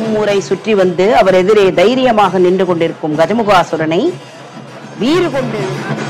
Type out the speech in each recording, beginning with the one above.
ஊரை சுற்றி வந்து அவர் எதிரே தைரியமாக நின்று கொண்டிருக்கும் கஜமுகாசுரனை வீறு கொண்டு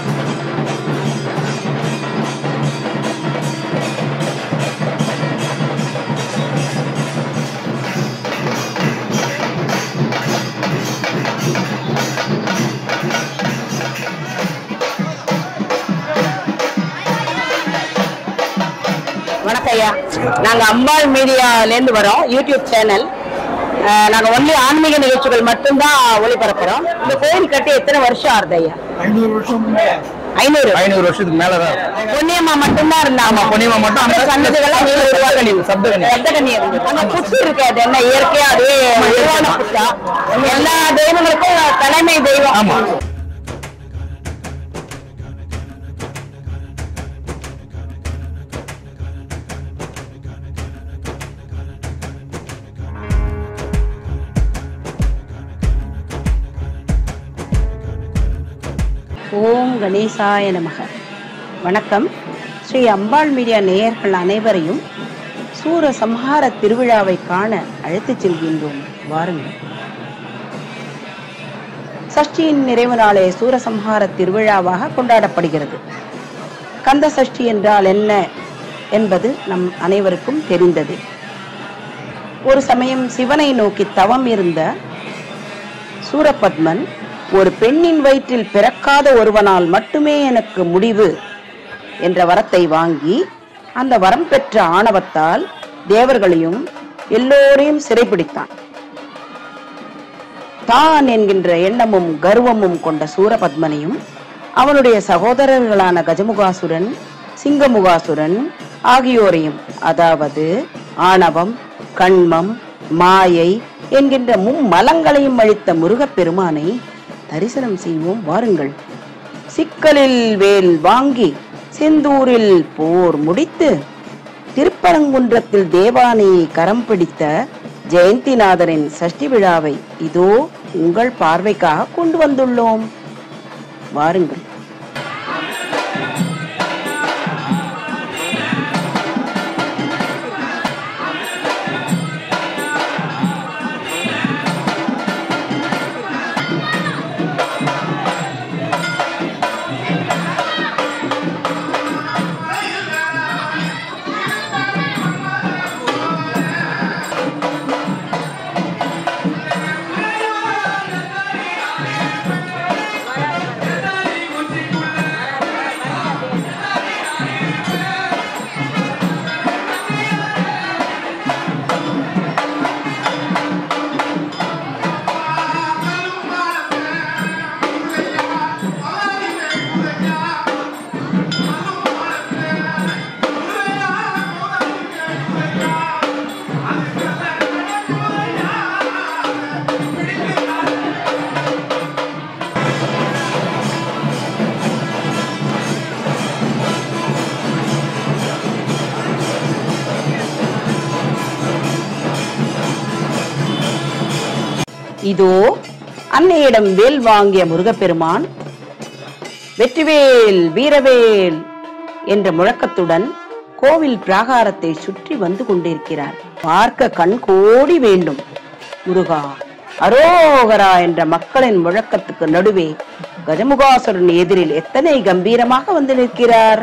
வணக்கம் ஐயா நாங்க அம்பாள் மீடியால இருந்து வரோம் யூடியூப் சேனல் அஹ், நாங்க ஒன்லி ஆன்மீக நிகழ்ச்சிகள் மட்டும்தான் ஒளிபரப்புறோம் இந்த கோயில் கட்டி எத்தனை வருஷம் ஆறுது ஐயா ஐநூறு வருஷம் ஐநூறு ஐநூறு வருஷத்துக்கு மேலதான் பொன்னியம்மா மட்டும்தான் இருந்தாங்க பொன்னியம்மா மட்டும் அந்த சன்னதிகள்லாம் நீங்க சப்தகனி, சப்தகனி. சப்தகனி இருந்தது அந்த புத்து இருக்கு அது என்ன இயற்கையா அதுவே உருவான புத்தா எல்லா தெய்வங்களுக்கும் தலைமை தெய்வம் ஆமா ஓம் கணேசாய நமக வணக்கம் ஸ்ரீ அம்பாள் மீடியா நேயர்கள் அனைவரையும் சூர சம்ஹார திருவிழாவை காண அழைத்துச் செல்கின்றோம் வாருங்கள் சஷ்டியின் நிறைவு நாளே சூரசம்ஹார திருவிழாவாக கொண்டாடப்படுகிறது கந்த சஷ்டி என்றால் என்ன என்பது நம் அனைவருக்கும் தெரிந்தது ஒரு சமயம் சிவனை நோக்கி தவம் இருந்த சூரபத்மன் ஒரு பெண்ணின் வயிற்றில் பிறக்காத ஒருவனால் மட்டுமே எனக்கு முடிவு என்ற வரத்தை வாங்கி அந்த வரம் பெற்ற ஆணவத்தால் தேவர்களையும் எல்லோரையும் சிறைப்பிடித்தான் தான் என்கின்ற எண்ணமும் கர்வமும் கொண்ட சூரபத்மனையும் அவனுடைய சகோதரர்களான கஜமுகாசுரன் சிங்கமுகாசுரன் ஆகியோரையும் அதாவது ஆணவம் கண்மம் மாயை என்கின்ற மும்மலங்களையும் அழித்த முருகப்பெருமானை தரிசனம் செய்வோம் வாருங்கள் சிக்கலில் வேல் வாங்கி செந்தூரில் போர் முடித்து திருப்பரங்குன்றத்தில் தேவானையை கரம் பிடித்த ஜெயந்திநாதரின் சஷ்டி விழாவை இதோ உங்கள் பார்வைக்காக கொண்டு வந்துள்ளோம் வாருங்கள் இதோ அன்னையிடம் வேல் வாங்கிய முருகப்பெருமான் வெற்றிவேல் வீரவேல் என்ற முழக்கத்துடன் கோவில் பிராகாரத்தை சுற்றி வந்து கொண்டிருக்கிறார் பார்க்க கண் கோடி வேண்டும் முருகா அரோகரா என்ற மக்களின் முழக்கத்துக்கு நடுவே கஜமுகாசுரன் எதிரில் எத்தனை கம்பீரமாக வந்து நிற்கிறார்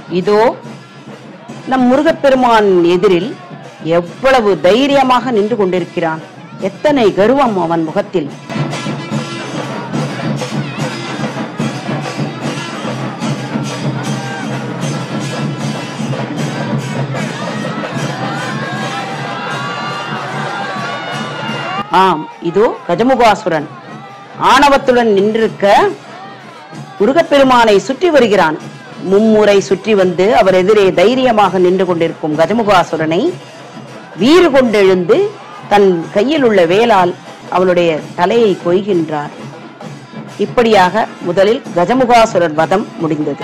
இதோ நம் முருகப்பெருமான் எதிரில் எவ்வளவு தைரியமாக நின்று கொண்டிருக்கிறான் எத்தனை கர்வம் அவன் முகத்தில் ஆம் இதோ கஜமுகாசுரன் ஆணவத்துடன் நின்றிருக்க முருகப்பெருமானை சுற்றி வருகிறான் மும்முறை சுற்றி வந்து அவர் எதிரே தைரியமாக நின்று கொண்டிருக்கும் கஜமுகாசுரனை வீறு கொண்டெழுந்து தன் கையில் உள்ள வேலால் அவனுடைய தலையை கொய்கின்றார் இப்படியாக முதலில் கஜமுகாசுரன் வதம் முடிந்தது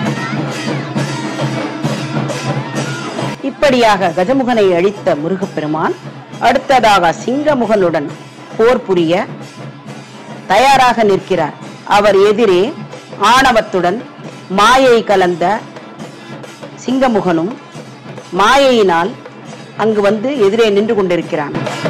இப்படியாக கஜமுகனை அழித்த முருகப்பெருமான் அடுத்ததாக சிங்கமுகனுடன் போர் புரிய தயாராக நிற்கிறார் அவர் எதிரே ஆணவத்துடன் மாயை கலந்த சிங்கமுகனும் மாயையினால் அங்கு வந்து எதிரே நின்று கொண்டிருக்கிறான்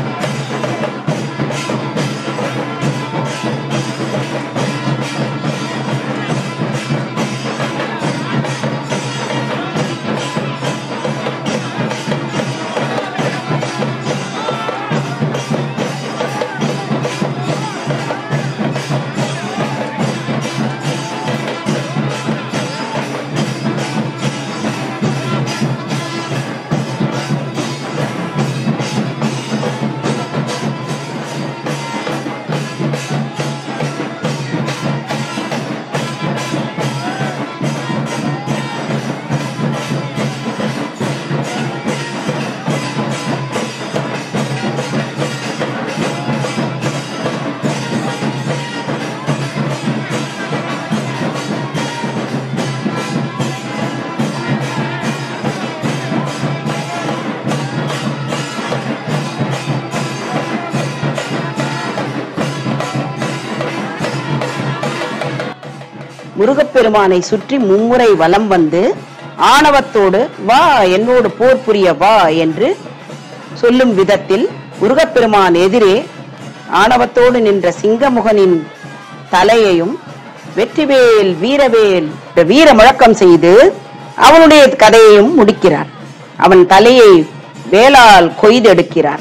முருகப்பெருமானை சுற்றி மும்முறை வலம் வந்து ஆணவத்தோடு வா என்னோடு போர் புரிய வா என்று சொல்லும் விதத்தில் முருகப்பெருமான் எதிரே ஆணவத்தோடு நின்ற சிங்கமுகனின் தலையையும் வெற்றிவேல் வீரவேல் என்ற வீர முழக்கம் செய்து அவனுடைய கதையையும் முடிக்கிறார் அவன் தலையை வேலால் கொய்தெடுக்கிறார்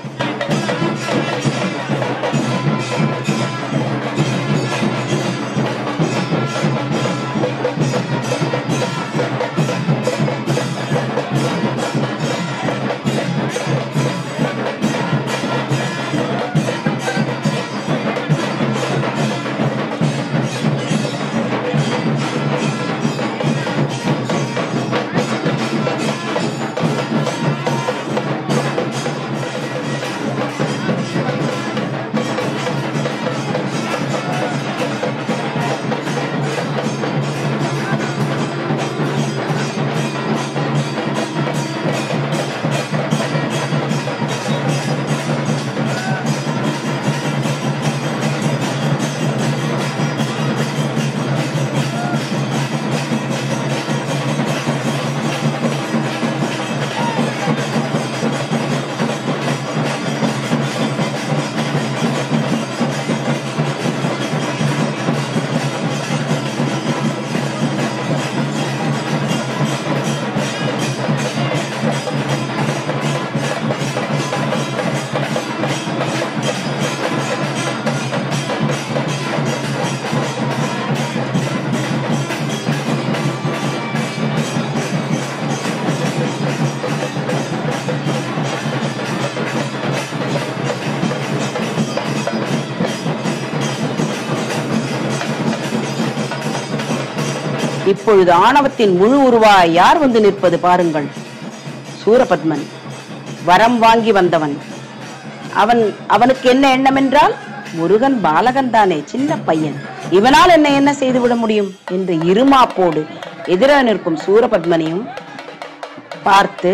இப்பொழுது ஆணவத்தின் முழு உருவாய் யார் வந்து நிற்பது பாருங்கள் சூரபத்மன் வரம் வாங்கி வந்தவன் அவன் அவனுக்கு என்ன எண்ணம் என்றால் முருகன் பாலகன் தானே சின்ன பையன் இவனால் என்ன என்ன செய்து விட முடியும் என்று இருமாப்போடு எதிர நிற்கும் சூரபத்மனையும் பார்த்து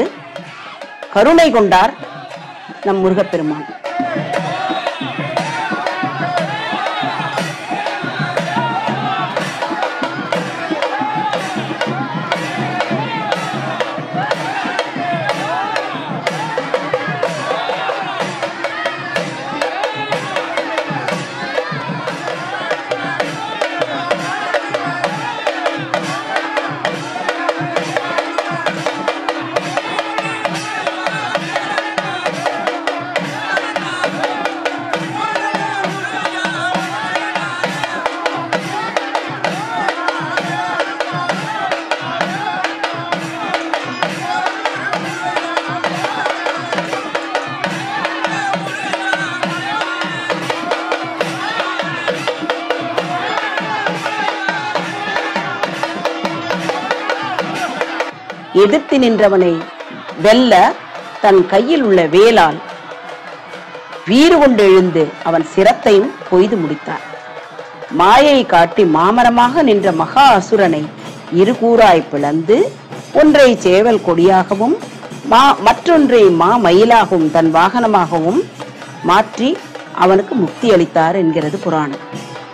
கருணை கொண்டார் நம் முருகப்பெருமான் எதிர்த்து நின்றவனை வெல்ல தன் கையில் உள்ள வேலால் வீறு கொண்டு எழுந்து அவன் சிரத்தையும் கொய்து முடித்தார் மாயை காட்டி மாமரமாக நின்ற மகா அசுரனை இருகூறாய் பிளந்து ஒன்றை சேவல் கொடியாகவும் மா மற்றொன்றை மா மயிலாகவும் தன் வாகனமாகவும் மாற்றி அவனுக்கு முக்தி அளித்தார் என்கிறது புராணம்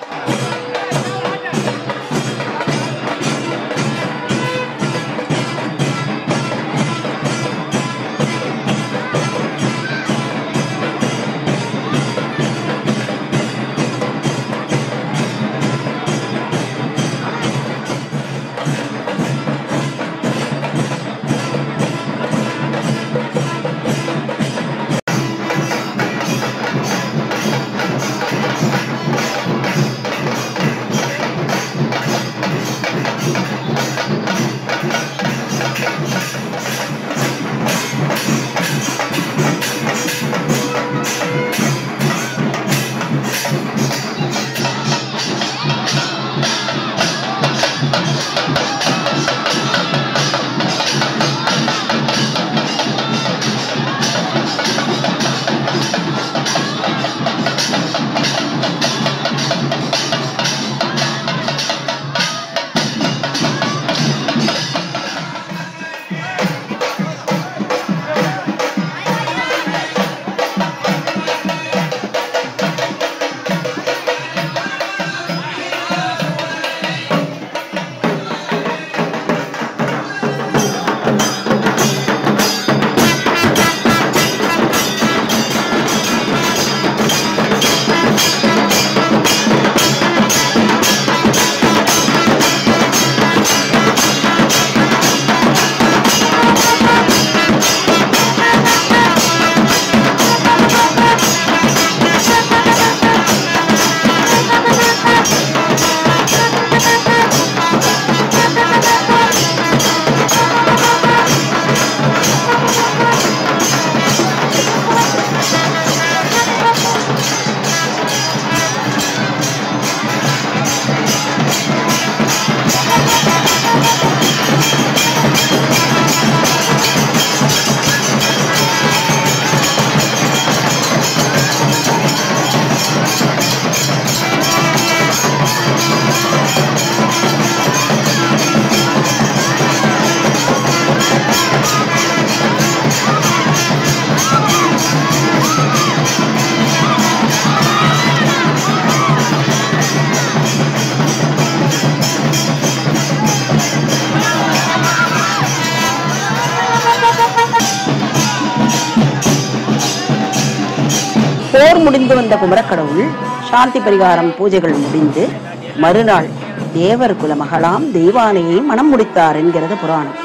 போர் முடிந்து வந்த குமரக்கடவுள் சாந்தி பரிகாரம் பூஜைகள் முடிந்து மறுநாள் தேவர் குல மகளாம் தெய்வானையை மனம் முடித்தார் என்கிறது புராணம்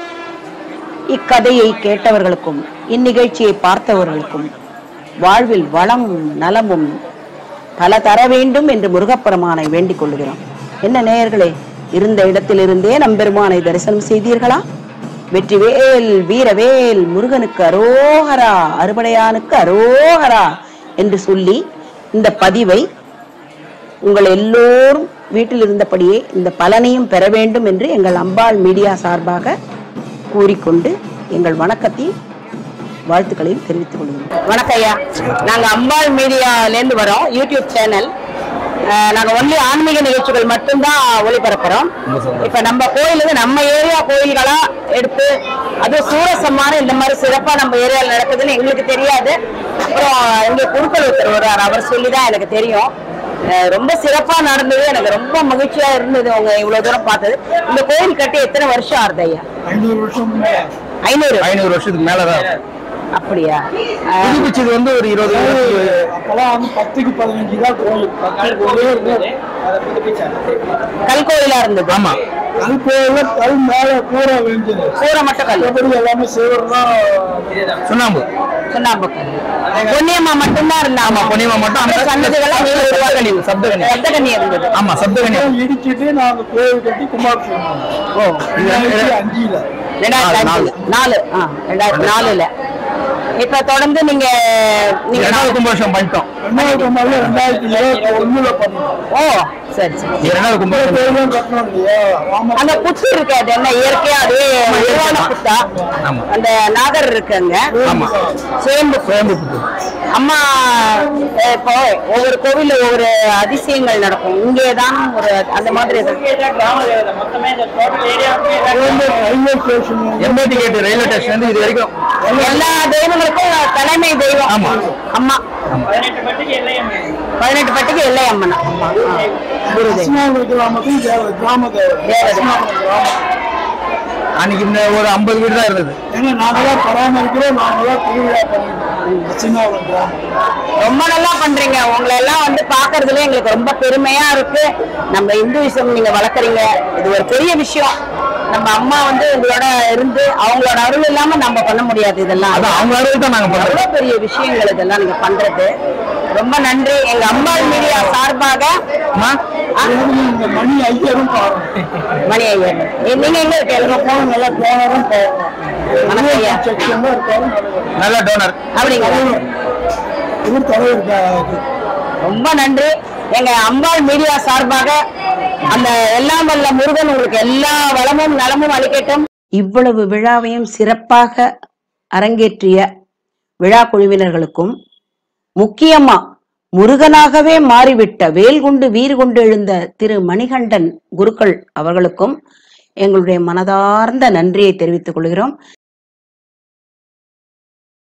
இக்கதையை கேட்டவர்களுக்கும் இந்நிகழ்ச்சியை பார்த்தவர்களுக்கும் வாழ்வில் வளமும் நலமும் பல தர வேண்டும் என்று முருகப்பெருமானை வேண்டிக் கொள்கிறோம் என்ன நேயர்களே இருந்த இடத்திலிருந்தே நம்பெருமானை தரிசனம் செய்தீர்களா வெற்றிவேல் வீரவேல் முருகனுக்கு அரோகரா அறுபடையானுக்கு அரோகரா என்று சொல்லி இந்த பதிவை உங்கள் எல்லோரும் வீட்டில் இருந்தபடியே இந்த பலனையும் பெற வேண்டும் என்று எங்கள் அம்பாள் மீடியா சார்பாக கூறிக்கொண்டு எங்கள் வணக்கத்தை வாழ்த்துக்களையும் தெரிவித்துக் கொள்கிறோம் வணக்கம் ஐயா நாங்க அம்பாள் மீடியால இருந்து வரோம் யூடியூப் சேனல் நாங்க ஒன்லி ஆன்மீக நிகழ்ச்சிகள் மட்டும்தான் ஒளிபரப்புறோம் இப்ப நம்ம கோயில் வந்து நம்ம ஏரியா கோயில்களா எடுத்து அது சூரசம்மானம் இந்த மாதிரி சிறப்பா நம்ம ஏரியால நடக்குதுன்னு எங்களுக்கு தெரியாது அப்புறம் எங்க குருக்கள் ஒருத்தர் வருவார் அவர் சொல்லிதான் எனக்கு தெரியும் அஹ் ரொம்ப சிறப்பா நடந்தது எனக்கு ரொம்ப மகிழ்ச்சியா இருந்தது அவங்க இவ்வளவு தூரம் பார்த்தது இந்த கோயில் கட்டி எத்தனை வருஷம் ஆறுது ஐயா ஐநூறு வருஷம் ஐநூறு ஐநூறு வருஷத்துக்கு மேலதான் அப்படியா அஹ் புதுப்பிச்சது வந்து ஒரு இருபது வருஷத்துக்கு அப்பெல்லாம் வந்து பத்துக்கு பதினஞ்சு தான் கோயில் பத்து ஒரே இருந்தது அதை புதுப்பிச்சாங்க கல்கோயிலா இருந்தது ஆமா கல் கோயில கல் மேல கூரை விழுந்தது கூரை மட்டும் கல் மற்றபடி எல்லாமே சிவர் தான் சுண்ணாம்பு சுண்ணாம்பு கல் பொன்னியம்மா மட்டும்தான் இருந்தா ஆமா பொன்னியம்மா மட்டும் அந்த சன்னதிகள்லாம் சப்தகனி சப்தகனி சப்தகனி இருந்தது ஆமா சப்தகனி இடிச்சிட்டு நாங்க கோயில் கட்டி கும்பாபிஷேகம் ஓ ரெண்டாயிரத்தி அஞ்சுல ரெண்டாயிரத்தி நாலு, அஞ்சு நாலு ஆ ரெண்டாயிரத்தி நாலுல இப்ப தொடர்ந்து நீங்க நீங்க இரண்டாவது கும்பாபிஷேகம் பண்ணிட்டோம் ரெண்டாயிரத்தி ஒன்பதுல ரெண்டாயிரத்தி இருபத்தி ஒண்ணுல பண்ணோம் ஓ சரி சரி இது இரண்டாவது கும்பாபிஷேகம் பேரும் கட்டணும் இல்லையா ராம அந்த புத்து இருக்கு அது என்ன இயற்கையா அதுவே உருவான புத்தா ஆமா. அந்த நாகர் இருக்கு அங்க ஆமா சேம்பு சுயம்பு புத்து அம்மா அஹ், இப்போ ஒவ்வொரு கோவில்ல ஒவ்வொரு அதிசயங்கள் நடக்கும் இங்கேதான் ஒரு அந்த மாதிரி ரயில்வே ஸ்டேஷன் எண்பத்தி எட்டு ரயில்வே ஸ்டேஷன் இருந்து இது வரைக்கும் எல்லா தெய்வங்களுக்கும் தலைமை தெய்வம் ஆமா. அம்மா பதினெட்டு பட்டிக்கு எல்லை அம்மனா அம்மா ஆ. குரு தெய்வம் கிருஷ்ணாபுரம் கிராமத்தில் தேவதை கிராம தேவதை தேவதை. கிருஷ்ணாபுரம் கிராமம் அன்னைக்கு இந்த ஒரு ஐம்பது வீடு தான் இருந்தது ஏன்னா நாங்க தான் பராமரிக்கிறோம் நாங்க தான் திருவிழா பண்ணிருக்கோம் கிருஷ்ணாபுரம் கிராமம் ரொம்ப நல்லா பண்றீங்க உங்களை எல்லாம் வந்து பாக்குறதுல எங்களுக்கு ரொம்ப பெருமையா இருக்கு நம்ம இந்துவிசம் நீங்க வளர்க்குறீங்க இது ஒரு பெரிய விஷயம் நம்ம அம்மா வந்து உங்களோட இருந்து அவங்களோட அருள் இல்லாம நம்ம பண்ண முடியாது இதெல்லாம் அதான் அவங்க அளவுக்கு தான் நாங்க பண்றோம் எவ்வளவு பெரிய விஷயங்கள் இதெல்லாம் நீங்க பண்றது ரொம்ப நன்றி எங்க அம்பாள் மீடியா சார்பாக அம்மா, அதாவது இந்த மணி ஐயரும் பாருங்க மணி ஐயர் நீ- நீங்க எங்க இருக்கீங்க போன நல்லா போனரும் வணக்கம் ஐயா. செக்ஷன் இருக்காரு நடுவர். நல்ல டோனர் அப்படிங்களா இவர் தலைவர் இருக்காரு. ரொம்ப நன்றி எங்க அம்பாள் மீடியா சார்பாக அந்த எல்லாம் வல்ல முருகன் உங்களுக்கு எல்லா வளமும் நலமும் அளிக்கட்டும் இவ்வளவு விழாவையும் சிறப்பாக அரங்கேற்றிய விழா குழுவினர்களுக்கும் முக்கியமா முருகனாகவே மாறிவிட்ட வேல்குண்டு வீறுகொண்டு எழுந்த திரு மணிகண்டன் குருக்கள் அவர்களுக்கும் எங்களுடைய மனதார்ந்த நன்றியை தெரிவித்துக் கொள்கிறோம்